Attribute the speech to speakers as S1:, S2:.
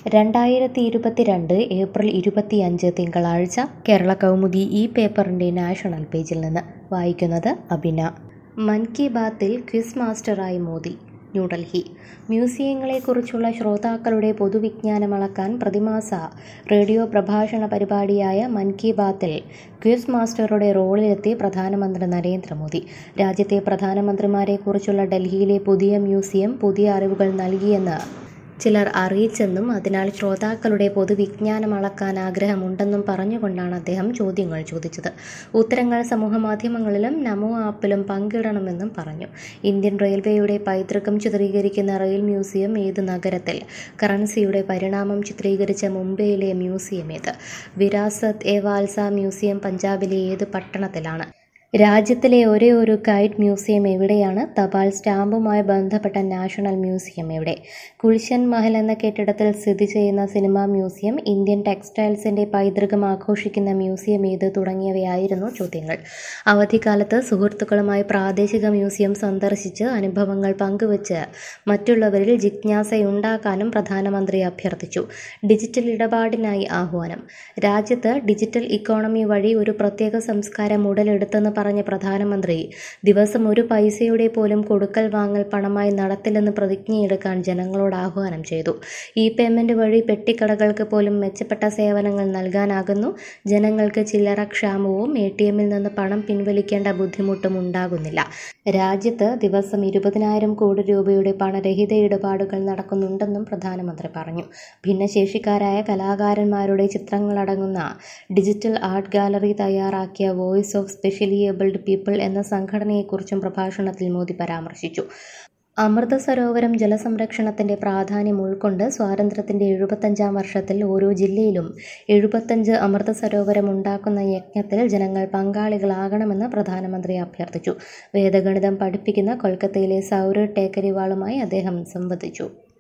S1: രണ്ടായിരത്തി ഇരുപത്തിരണ്ട് ഏപ്രിൽ ഇരുപത്തിയഞ്ച് തിങ്കളാഴ്ച കേരള കൗമുദി ഈ പേപ്പറിൻ്റെ നാഷണൽ പേജിൽ നിന്ന് വായിക്കുന്നത് അബിന മൻ കി ബാത്തിൽ ക്വിസ് മാസ്റ്ററായി മോദി ന്യൂഡൽഹി മ്യൂസിയങ്ങളെക്കുറിച്ചുള്ള ശ്രോതാക്കളുടെ പൊതുവിജ്ഞാനം അളക്കാൻ പ്രതിമാസ റേഡിയോ പ്രഭാഷണ പരിപാടിയായ മൻ കി ബാത്തിൽ ക്വിസ് മാസ്റ്ററുടെ റോളിലെത്തി പ്രധാനമന്ത്രി നരേന്ദ്രമോദി രാജ്യത്തെ പ്രധാനമന്ത്രിമാരെക്കുറിച്ചുള്ള ഡൽഹിയിലെ പുതിയ മ്യൂസിയം പുതിയ അറിവുകൾ നൽകിയെന്ന് ചിലർ അറിയിച്ചെന്നും അതിനാൽ ശ്രോതാക്കളുടെ പൊതുവിജ്ഞാനം അളക്കാൻ ആഗ്രഹമുണ്ടെന്നും പറഞ്ഞുകൊണ്ടാണ് അദ്ദേഹം ചോദ്യങ്ങൾ ചോദിച്ചത് ഉത്തരങ്ങൾ സമൂഹമാധ്യമങ്ങളിലും നമോ ആപ്പിലും പങ്കിടണമെന്നും പറഞ്ഞു ഇന്ത്യൻ റെയിൽവേയുടെ പൈതൃകം ചിത്രീകരിക്കുന്ന റെയിൽ മ്യൂസിയം ഏത് നഗരത്തിൽ കറൻസിയുടെ പരിണാമം ചിത്രീകരിച്ച മുംബൈയിലെ മ്യൂസിയം ഏത് വിരാസത് എ വാൽസ മ്യൂസിയം പഞ്ചാബിലെ ഏത് പട്ടണത്തിലാണ് രാജ്യത്തിലെ ഒരേ ഒരു കൈറ്റ് മ്യൂസിയം എവിടെയാണ് തപാൽ സ്റ്റാമ്പുമായി ബന്ധപ്പെട്ട നാഷണൽ മ്യൂസിയം എവിടെ ഗുൽഷൻ മഹൽ എന്ന കെട്ടിടത്തിൽ സ്ഥിതി ചെയ്യുന്ന സിനിമാ മ്യൂസിയം ഇന്ത്യൻ ടെക്സ്റ്റൈൽസിന്റെ പൈതൃകം ആഘോഷിക്കുന്ന മ്യൂസിയം ഏത് തുടങ്ങിയവയായിരുന്നു ചോദ്യങ്ങൾ അവധിക്കാലത്ത് സുഹൃത്തുക്കളുമായി പ്രാദേശിക മ്യൂസിയം സന്ദർശിച്ച് അനുഭവങ്ങൾ പങ്കുവച്ച് മറ്റുള്ളവരിൽ ജിജ്ഞാസയുണ്ടാക്കാനും പ്രധാനമന്ത്രി അഭ്യർത്ഥിച്ചു ഡിജിറ്റൽ ഇടപാടിനായി ആഹ്വാനം രാജ്യത്ത് ഡിജിറ്റൽ ഇക്കോണമി വഴി ഒരു പ്രത്യേക സംസ്കാരം ഉടലെടുത്തെന്ന് പറഞ്ഞ പ്രധാനമന്ത്രി ദിവസം ഒരു പൈസയുടെ പോലും കൊടുക്കൽ വാങ്ങൽ പണമായി നടത്തില്ലെന്ന് പ്രതിജ്ഞയെടുക്കാൻ ജനങ്ങളോട് ആഹ്വാനം ചെയ്തു ഇ പേയ്മെന്റ് വഴി പെട്ടിക്കടകൾക്ക് പോലും മെച്ചപ്പെട്ട സേവനങ്ങൾ നൽകാനാകുന്നു ജനങ്ങൾക്ക് ചില്ലറ ക്ഷാമവും എ ടി എമ്മിൽ നിന്ന് പണം പിൻവലിക്കേണ്ട ബുദ്ധിമുട്ടും ഉണ്ടാകുന്നില്ല രാജ്യത്ത് ദിവസം ഇരുപതിനായിരം കോടി രൂപയുടെ പണരഹിത ഇടപാടുകൾ നടക്കുന്നുണ്ടെന്നും പ്രധാനമന്ത്രി പറഞ്ഞു ഭിന്നശേഷിക്കാരായ കലാകാരന്മാരുടെ ചിത്രങ്ങളടങ്ങുന്ന ഡിജിറ്റൽ ആർട്ട് ഗാലറി തയ്യാറാക്കിയ voice of specially abled people എന്ന സംഘടനയെക്കുറിച്ചും പ്രഭാഷണത്തിൽ മോദി പരാമർശിച്ചു അമൃത സരോവരം ജലസംരക്ഷണത്തിന്റെ പ്രാധാന്യം ഉൾക്കൊണ്ട് സ്വാതന്ത്ര്യത്തിന്റെ എഴുപത്തഞ്ചാം വർഷത്തിൽ ഓരോ ജില്ലയിലും എഴുപത്തഞ്ച് അമൃത സരോവരം ഉണ്ടാക്കുന്ന യജ്ഞത്തിൽ ജനങ്ങൾ പങ്കാളികളാകണമെന്ന് പ്രധാനമന്ത്രി അഭ്യർത്ഥിച്ചു വേദഗണിതം പഠിപ്പിക്കുന്ന കൊൽക്കത്തയിലെ സൗരവ് ടേക്കരിവാളുമായി അദ്ദേഹം സംവദിച്ചു